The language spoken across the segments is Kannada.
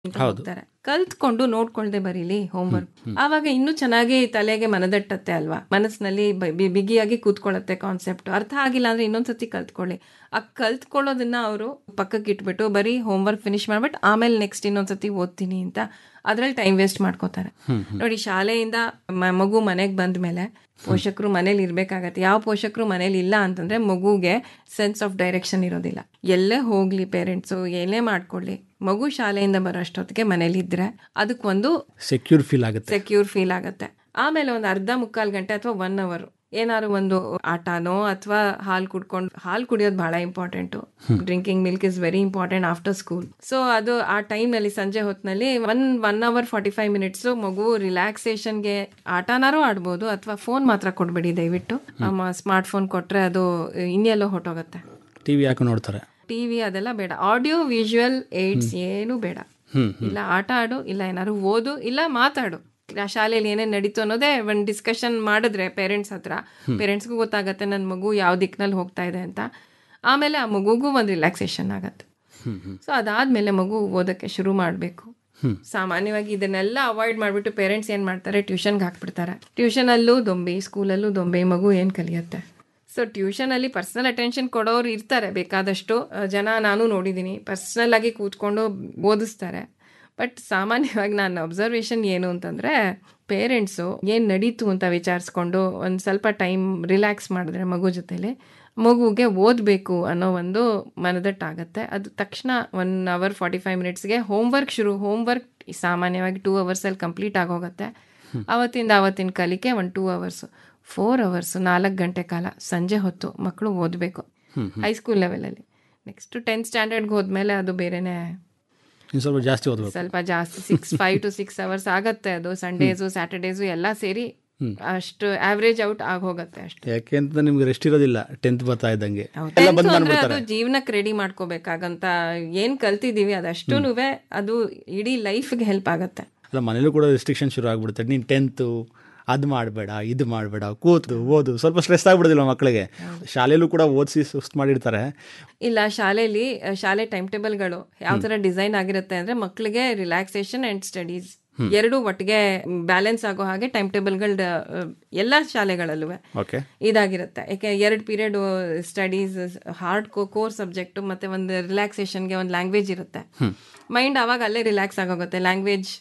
ಅಂತ ಹೋಗ್ತಾರೆ ಕಲ್ತ್ಕೊಂಡು ನೋಡ್ಕೊಳ್ದೆ ಬರೀಲಿ ಹೋಮ್ವರ್ಕ್ ಆವಾಗ ಇನ್ನೂ ಚೆನ್ನಾಗಿ ತಲೆಗೆ ಮನದಟ್ಟತ್ತೆ ಅಲ್ವಾ ಮನಸ್ಸಿನಲ್ಲಿ ಬ- ಬಿ- ಬಿಗಿಯಾಗಿ ಕೂತ್ಕೊಳ್ಳುತ್ತೆ ಕಾನ್ಸೆಪ್ಟ್ ಅರ್ಥ ಆಗಿಲ್ಲ ಅಂದ್ರೆ ಇನ್ನೊಂದ್ಸತಿ ಕಲ್ತ್ಕೊಳ್ಳಿ ಆ ಕಲ್ತ್ಕೊಳ್ಳೋದನ್ನ ಅವರು ಪಕ್ಕಕ್ಕೆ ಇಟ್ಬಿಟ್ಟು ಬರೀ ಹೋಮ್ವರ್ಕ್ ಫಿನಿಶ್ ಮಾಡ್ಬಿಟ್ಟು ಆಮೇಲೆ ನೆಕ್ಸ್ಟ್ ಇನ್ನೊಂದ್ಸತಿ ಓದ್ತೀನಿ ಅಂತ ಅದ್ರಲ್ಲಿ ಟೈಮ್ ವೇಸ್ಟ್ ಮಾಡ್ಕೋತಾರೆ ನೋಡಿ ಶಾಲೆಯಿಂದ ಮ- ಮಗು ಮನೆಗೆ ಬಂದ ಮೇಲೆ ಪೋಷಕರು ಮನೇಲಿ ಇರ್ಬೇಕಾಗತ್ತೆ ಯಾವ ಪೋಷಕರು ಮನೇಲಿ ಇಲ್ಲ ಅಂತಂದ್ರೆ ಮಗುಗೆ ಸೆನ್ಸ್ ಆಫ್ ಡೈರೆಕ್ಷನ್ ಇರೋದಿಲ್ಲ ಎಲ್ಲೇ ಹೋಗ್ಲಿ ಪೇರೆಂಟ್ಸು ಏನೇ ಮಾಡ್ಕೊಳ್ಳಿ ಮಗು ಶಾಲೆಯಿಂದ ಬರೋ ಅಷ್ಟೊತ್ತಿಗೆ ಮನೇಲಿ ಇದ್ರೆ ಅದಕ್ಕೊಂದು ಸೆಕ್ಯೂರ್ ಫೀಲ್ ಆಗುತ್ತೆ ಸೆಕ್ಯೂರ್ ಫೀಲ್ ಆಗುತ್ತೆ ಆಮೇಲೆ ಒಂದು ಅರ್ಧ ಮುಕ್ಕಾಲು ಗಂಟೆ ಅಥವಾ ಒನ್ ಅವರ್ ಏನಾದ್ರು ಒಂದು ಆಟನೋ ಅಥವಾ ಹಾಲು ಕುಡ್ಕೊಂಡು ಹಾಲು ಕುಡಿಯೋದು ಬಹಳ important drinking milk is very important after school so ಅದು ಆ ಟೈಮ್ನಲ್ಲಿ ಸಂಜೆ ಹೊತ್ತಿನಲ್ಲಿ one one hour forty five minutes ಮಗು ರಿಲ್ಯಾಕ್ಸೇಷನ್ಗೆ ಆಟನಾರು ಆಡ್ಬೋದು ಅಥವಾ ಫೋನ್ ಮಾತ್ರ ಕೊಡ್ಬೇಡಿ ದಯವಿಟ್ಟು ಸ್ಮಾರ್ಟ್ ಫೋನ್ ಕೊಟ್ರೆ ಅದು ಇನ್ನೆಲ್ಲೋ ಹೊಟ್ಟೋಗುತ್ತೆ ಟಿ ವಿ ಯಾಕೆ ನೋಡ್ತಾರೆ ಟಿವಿ ಅದೆಲ್ಲ ಬೇಡ ಆಡಿಯೋ ವಿಜುವಲ್ ಏಡ್ಸ್ ಏನು ಬೇಡ ಇಲ್ಲ ಆಟ ಆಡು ಇಲ್ಲ ಏನಾದ್ರು ಓದು ಇಲ್ಲ ಮಾತಾಡು ಆ ಶಾಲೆಯಲ್ಲಿ ಏನೇನು ನಡೀತು ಅನ್ನೋದೇ ಒಂದು ಡಿಸ್ಕಷನ್ ಮಾಡಿದ್ರೆ ಪೇರೆಂಟ್ಸ್ ಹತ್ರ ಪೇರೆಂಟ್ಸ್ಗೂ ಗೊತ್ತಾಗತ್ತೆ ನನ್ನ ಮಗು ಯಾವ ದಿಕ್ಕಿನಲ್ಲಿ ಹೋಗ್ತಾ ಇದೆ ಅಂತ ಆಮೇಲೆ ಆ ಮಗುಗೂ ಒಂದು ರಿಲ್ಯಾಕ್ಸೇಷನ್ ಆಗತ್ತೆ ಸೊ ಅದಾದ್ಮೇಲೆ ಮಗು ಓದಕ್ಕೆ ಶುರು ಮಾಡಬೇಕು ಸಾಮಾನ್ಯವಾಗಿ ಇದನ್ನೆಲ್ಲ ಅವಾಯ್ಡ್ ಮಾಡಿಬಿಟ್ಟು ಪೇರೆಂಟ್ಸ್ ಏನು ಮಾಡ್ತಾರೆ ಟ್ಯೂಷನ್ಗೆ ಹಾಕ್ಬಿಡ್ತಾರೆ ಟ್ಯೂಷನಲ್ಲೂ ದೊಂಬಿ ಸ್ಕೂಲಲ್ಲೂ ದೊಂಬಿ ಮಗು ಏನು ಕಲಿಯುತ್ತೆ ಸೊ ಟ್ಯೂಷನಲ್ಲಿ ಪರ್ಸನಲ್ ಅಟೆನ್ಷನ್ ಕೊಡೋರು ಇರ್ತಾರೆ ಬೇಕಾದಷ್ಟು ಅಹ್, ಜನ ನಾನು ನೋಡಿದ್ದೀನಿ ಪರ್ಸ್ನಲ್ ಆಗಿ ಕೂತ್ಕೊಂಡು ಓದಿಸ್ತಾರೆ ಬಟ್ ಸಾಮಾನ್ಯವಾಗಿ ನಾನು ಅಬ್ಸರ್ವೇಷನ್ ಏನು ಅಂತಂದರೆ ಪೇರೆಂಟ್ಸು ಏನು ನಡೀತು ಅಂತ ವಿಚಾರಿಸ್ಕೊಂಡು ಒಂದು ಸ್ವಲ್ಪ ಟೈಮ್ ರಿಲ್ಯಾಕ್ಸ್ ಮಾಡಿದ್ರೆ ಮಗು ಜೊತೆಲಿ ಮಗುಗೆ ಓದಬೇಕು ಅನ್ನೋ ಒಂದು ಮನದಟ್ಟಾಗತ್ತೆ ಅದು ತಕ್ಷಣ ಒನ್ ಅವರ್ ಫಾರ್ಟಿ ಫೈವ್ ಮಿನಿಟ್ಸ್ಗೆ ಹೋಮ್ವರ್ಕ್ ಶುರು ಹೋಮ್ವರ್ಕ್ ಸಾಮಾನ್ಯವಾಗಿ ಟೂ ಅವರ್ಸಲ್ಲಿ ಕಂಪ್ಲೀಟ್ ಆಗೋಗುತ್ತೆ ಅವತ್ತಿಂದ ಅವತ್ತಿನ ಕಲಿಕೆ ಒಂದು ಟೂ ಅವರ್ಸು ಫೋರ್ ಅವರ್ಸು ನಾಲ್ಕು ಗಂಟೆ ಕಾಲ ಸಂಜೆ ಹೊತ್ತು ಮಕ್ಕಳು ಓದಬೇಕು ಹೈಸ್ಕೂಲ್ ಲೆವೆಲಲ್ಲಿ ನೆಕ್ಸ್ಟ್ ಟೆಂತ್ ಸ್ಟ್ಯಾಂಡರ್ಡ್ಗೆ ಹೋದ್ಮೇಲೆ ಅದು ಬೇರೆನೇ ಇನ್ನು ಸ್ವಲ್ಪ ಜಾಸ್ತಿ ಓದ್ಬೇಕು ಸ್ವಲ್ಪ ಜಾಸ್ತಿ six five to six hours ಆಗತ್ತೆ ಅದು ಸಂಡೇಸು ಸ್ಯಾಟರ್ಡೇಸು ಎಲ್ಲ ಸೇರಿ ಅಷ್ಟು ಆವ್ರೇಜ್ ಔಟ್ ಆಗೋಗತ್ತೆ ಅಷ್ಟು ಯಾಕೆ ಅಂತ ನಿಮ್ಗೆ ರೆಸ್ಟ್ ಇರೋದಿಲ್ಲ ಟೆಂತ್ ಬರ್ತಾ ಇದ್ದಂಗೆ ಎಲ್ಲ Tenth ಬಂದ್ ಅಂದ್ರೆ ಮಾಡ್ಬಿಡ್ತಾರೆ ಅದು ಜೀವನಕ್ಕೆ ರೆಡಿ ಮಾಡ್ಕೋಬೇಕಾಗಂತ ಏನ್ ಕಲ್ತಿದೀವಿ ಅದಷ್ಟು ಅದು ಇಡೀ ಲೈಫ್ಗೆ ಹೆಲ್ಪ್ ಆಗತ್ತೆ ಅಲ್ಲ ಮನೇಲೂ ಕೂಡ ರೆಸ್ಟ್ರಿಕ್ಷನ್ ಶುರು ಆಗ್ಬಿಡುತ್ತೆ ನೀನು ಟೆಂತು ಅದು ಮಾಡಬೇಡ ಇದು ಮಾಡಬೇಡ ಕೂತು ಓದು ಸ್ವಲ್ಪ ಸ್ಟ್ರೆಸ್ ಆಗ್ಬಿಡೋದಿಲ್ಲ ಮಕ್ಕಳಿಗೆ ಶಾಲೆಯಲ್ಲೂ ಕೂಡ ಓದಿಸಿ ಸುಸ್ತು ಮಾಡಿರ್ತಾರೆ ಇಲ್ಲ ಶಾಲೆಯಲ್ಲಿ ಅಹ್, ಶಾಲೆ ಟೈಮ್ ಟೇಬಲ್ಗಳು ಯಾವ ತರ ಡಿಸೈನ್ ಆಗಿರುತ್ತೆ ಅಂದ್ರೆ ಮಕ್ಕಳಿಗೆ ರಿಲ್ಯಾಕ್ಸೇಷನ್ ಅಂಡ್ ಸ್ಟಡೀಸ್ ಎರಡು ಒಟ್ಟಿಗೆ ಬ್ಯಾಲೆನ್ಸ್ ಆಗೋ ಹಾಗೆ ಟೈಮ್ ಟೇಬಲ್ಗಳ ಎಲ್ಲ ಶಾಲೆಗಳಲ್ಲೂ ಓಕೆ ಇದಾಗಿರುತ್ತೆ ಯಾಕೆ ಎರಡು period studies hard core subject ಮತ್ತೆ ಒಂದು ರಿಲ್ಯಾಕ್ಸೇಷನ್ಗೆ ಒಂದು ಲ್ಯಾಂಗ್ವೇಜ್ ಇರುತ್ತೆ ಮೈಂಡ್ ಅವಾಗ ಅಲ್ಲೇ ರಿಲ್ಯಾಕ್ಸ್ ಆಗೋಗುತ್ತೆ ಲ್ಯಾಂಗ್ವೇಜ್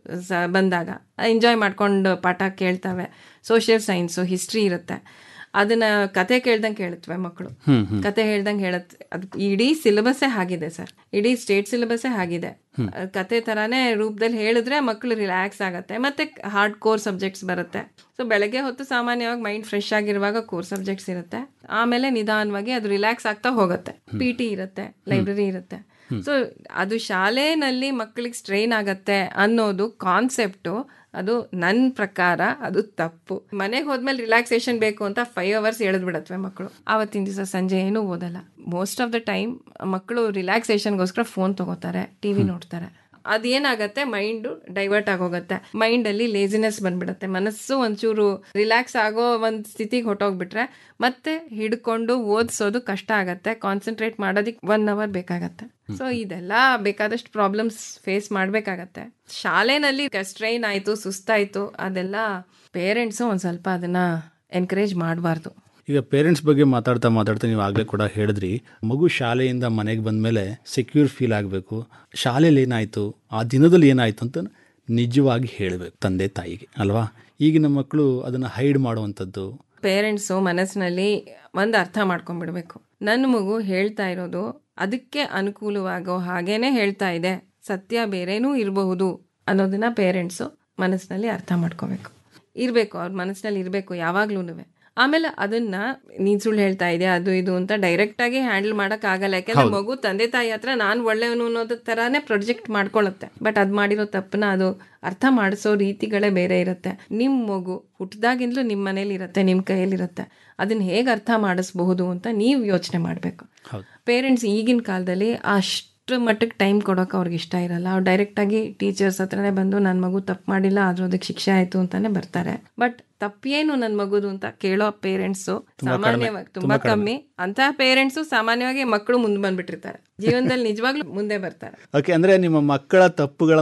ಬಂದಾಗ ಎಂಜಾಯ್ ಮಾಡ್ಕೊಂಡು ಪಾಠ ಕೇಳ್ತವೆ ಸೋಷಿಯಲ್ ಸೈನ್ಸು ಹಿಸ್ಟ್ರಿ ಇರುತ್ತೆ ಅದನ್ನ ಕತೆ ಕೇಳ್ದಂಗೆ ಕೇಳುತ್ತವೆ ಮಕ್ಕಳು ಕತೆ ಹೇಳ್ದಂಗೆ ಹೇಳತ್ ಅದು ಇಡೀ ಸಿಲೆಬಸ್ಸೇ ಆಗಿದೆ ಸರ್ ಇಡೀ ಸ್ಟೇಟ್ ಸಿಲೆಬಸ್ಸೇ ಆಗಿದೆ ಅಹ್, ಕತೆ ತರಾನೇ ರೂಪದಲ್ಲಿ ಹೇಳಿದ್ರೆ ಮಕ್ಕಳು ರಿಲ್ಯಾಕ್ಸ್ ಆಗತ್ತೆ ಮತ್ತೆ ಹಾರ್ಡ್ ಕೋರ್ ಸಬ್ಜೆಕ್ಟ್ಸ್ ಬರುತ್ತೆ ಸೊ ಬೆಳಗ್ಗೆ ಹೊತ್ತು ಸಾಮಾನ್ಯವಾಗಿ ಮೈಂಡ್ ಫ್ರೆಶ್ ಆಗಿರುವಾಗ ಕೋರ್ ಸಬ್ಜೆಕ್ಟ್ಸ್ ಇರುತ್ತೆ ಆಮೇಲೆ ನಿಧಾನವಾಗಿ ಅದು ರಿಲ್ಯಾಕ್ಸ್ ಆಗ್ತಾ ಹೋಗುತ್ತೆ ಪಿ ಟಿ ಇರುತ್ತೆ ಲೈಬ್ರರಿ ಇರುತ್ತೆ ಸೊ ಅದು ಶಾಲೆನಲ್ಲಿ ಮಕ್ಕಳಿಗೆ ಸ್ಟ್ರೈನ್ ಆಗತ್ತೆ ಅನ್ನೋದು ಕಾನ್ಸೆಪ್ಟು ಅದು ನನ್ನ ಪ್ರಕಾರ ಅದು ತಪ್ಪು ಮನೆಗೆ ಹೋದ್ಮೇಲೆ ರಿಲ್ಯಾಕ್ಸೇಷನ್ ಬೇಕು ಅಂತ ಫೈವ್ ಅವರ್ಸ್ ಎಳೆದ್ಬಿಡತ್ವೆ ಮಕ್ಕಳು ಆವತ್ತಿನ ದಿವಸ ಸಂಜೆ ಏನೂ ಓದಲ್ಲ ಮೋಸ್ಟ್ ಆಫ್ ದ ಟೈಮ್ ಮಕ್ಕಳು ರಿಲ್ಯಾಕ್ಸೇಷನ್ಗೋಸ್ಕರ ಫೋನ್ ತಗೋತಾರೆ ಟಿವಿ ನೋಡ್ತಾರೆ ಅದೇನಾಗತ್ತೆ ಮೈಂಡ್ ಡೈವರ್ಟ್ ಆಗೋಗತ್ತೆ ಮೈಂಡ್ ಅಲ್ಲಿ ಲೇಸಿನೆಸ್ ಬಂದ್ಬಿಡತ್ತೆ ಮನಸ್ಸು ಒಂಚೂರು ರಿಲ್ಯಾಕ್ಸ್ ಆಗೋ ಒಂದ್ ಸ್ಥಿತಿಗೆ ಹೊಟ್ಟೋಗ್ಬಿಟ್ರೆ ಮತ್ತೆ ಹಿಡ್ಕೊಂಡು ಓದಿಸೋದು ಕಷ್ಟ ಆಗತ್ತೆ ಕಾನ್ಸಂಟ್ರೇಟ್ ಮಾಡೋದಕ್ಕೆ ಒನ್ ಅವರ್ ಬೇಕಾಗತ್ತೆ ಸೊ ಇದೆಲ್ಲ ಬೇಕಾದಷ್ಟು ಪ್ರಾಬ್ಲಮ್ಸ್ ಫೇಸ್ ಮಾಡ್ಬೇಕಾಗತ್ತೆ ಶಾಲೆನಲ್ಲಿ ಸ್ಟ್ರೈನ್ ಆಯ್ತು ಸುಸ್ತಾಯ್ತು ಅದೆಲ್ಲ ಪೇರೆಂಟ್ಸು ಒಂದ್ ಸ್ವಲ್ಪ ಅದನ್ನ ಎನ್ಕರೇಜ್ ಮಾಡಬಾರ್ದು ಈಗ ಪೇರೆಂಟ್ಸ್ ಬಗ್ಗೆ ಮಾತಾಡ್ತಾ ಮಾತಾಡ್ತಾ ನೀವು ಆಗಲೇ ಕೂಡ ಹೇಳಿದ್ರಿ ಮಗು ಶಾಲೆಯಿಂದ ಮನೆಗೆ ಬಂದಮೇಲೆ ಸೆಕ್ಯೂರ್ ಫೀಲ್ ಆಗಬೇಕು ಶಾಲೆಯಲ್ಲಿ ಏನಾಯಿತು ಆ ದಿನದಲ್ಲಿ ಏನಾಯಿತು ಅಂತ ನಿಜವಾಗಿ ಹೇಳಬೇಕು ತಂದೆ ತಾಯಿಗೆ ಅಲ್ವಾ ಈಗಿನ ಮಕ್ಕಳು ಅದನ್ನು ಹೈಡ್ ಮಾಡುವಂಥದ್ದು ಪೇರೆಂಟ್ಸು ಮನಸ್ಸಿನಲ್ಲಿ ಒಂದು ಅರ್ಥ ಮಾಡ್ಕೊಂಡ್ಬಿಡ್ಬೇಕು ನನ್ನ ಮಗು ಹೇಳ್ತಾ ಇರೋದು ಅದಕ್ಕೆ ಅನುಕೂಲವಾಗೋ ಹಾಗೇನೆ ಹೇಳ್ತಾ ಇದೆ ಸತ್ಯ ಬೇರೇನೂ ಇರಬಹುದು ಅನ್ನೋದನ್ನ ಪೇರೆಂಟ್ಸು ಮನಸ್ಸಿನಲ್ಲಿ ಅರ್ಥ ಮಾಡ್ಕೋಬೇಕು ಇರಬೇಕು ಅವ್ರ ಮನಸ್ಸಿನಲ್ಲಿ ಇರಬೇಕು ಯಾವಾಗ್ಲೂ ಆಮೇಲೆ ಅದನ್ನ ನೀನ್ ಸುಳ್ಳು ಹೇಳ್ತಾ ಇದೆಯಾ ಅದು ಇದು ಅಂತ ಡೈರೆಕ್ಟ್ ಆಗಿ ಹ್ಯಾಂಡಲ್ ಮಾಡಕ್ ಆಗಲ್ಲ ಯಾಕಂದ್ರೆ ಮಗು ತಂದೆ ತಾಯಿ ಹತ್ರ ನಾನ್ ಒಳ್ಳೆಯವನು ಅನ್ನೋದ್ ತರಾನೇ ಪ್ರೊಜೆಕ್ಟ್ ಮಾಡ್ಕೊಳ್ಳುತ್ತೆ ಬಟ್ ಅದ್ ಮಾಡಿರೋ ತಪ್ಪನ್ನ ಅದು ಅರ್ಥ ಮಾಡಿಸೋ ರೀತಿಗಳೇ ಬೇರೆ ಇರುತ್ತೆ ನಿಮ್ ಮಗು ಹುಟ್ಟದಾಗಿಂದಲೂ ನಿಮ್ ಮನೇಲಿ ಇರುತ್ತೆ ನಿಮ್ ಕೈಯಲ್ಲಿರುತ್ತೆ ಅದನ್ನ ಹೇಗೆ ಅರ್ಥ ಮಾಡಿಸ್ಬಹುದು ಅಂತ ನೀವು ಯೋಚನೆ ಮಾಡಬೇಕು ಹೌದು. ಪೇರೆಂಟ್ಸ್ ಈಗಿನ ಕಾಲದಲ್ಲಿ ಅಷ್ಟು ಮಟ್ಟಕ್ಕೆ ಟೈಮ್ ಕೊಡೋಕೆ ಅವ್ರಿಗೆ ಇಷ್ಟ ಇರಲ್ಲ ಅವ್ರು ಡೈರೆಕ್ಟಾಗಿ ಟೀಚರ್ಸ್ ಹತ್ರನೇ ಬಂದು ನನ್ನ ಮಗು ತಪ್ಪು ಮಾಡಿಲ್ಲ ಆದ್ರೂ ಅದಕ್ಕೆ ಶಿಕ್ಷೆ ಆಯ್ತು ಅಂತಾನೆ ಬರ್ತಾರೆ ಬಟ್ ತಪ್ಪೇನು ನನ್ನ ಮಗುದು ಅಂತ ಕೇಳೋ ಪೇರೆಂಟ್ಸು ಸಾಮಾನ್ಯವಾಗಿ ತುಂಬಾ ಕಮ್ಮಿ ಅಂತಹ ಪೇರೆಂಟ್ಸು ಸಾಮಾನ್ಯವಾಗಿ ಮಕ್ಕಳು ಮುಂದೆ ಬಂದ್ಬಿಟ್ಟಿರ್ತಾರೆ ಜೀವನದಲ್ಲಿ ನಿಜವಾಗ್ಲೂ ಮುಂದೆ ಬರ್ತಾರೆ ಓಕೆ ಅಂದರೆ ನಿಮ್ಮ ಮಕ್ಕಳ ತಪ್ಪುಗಳ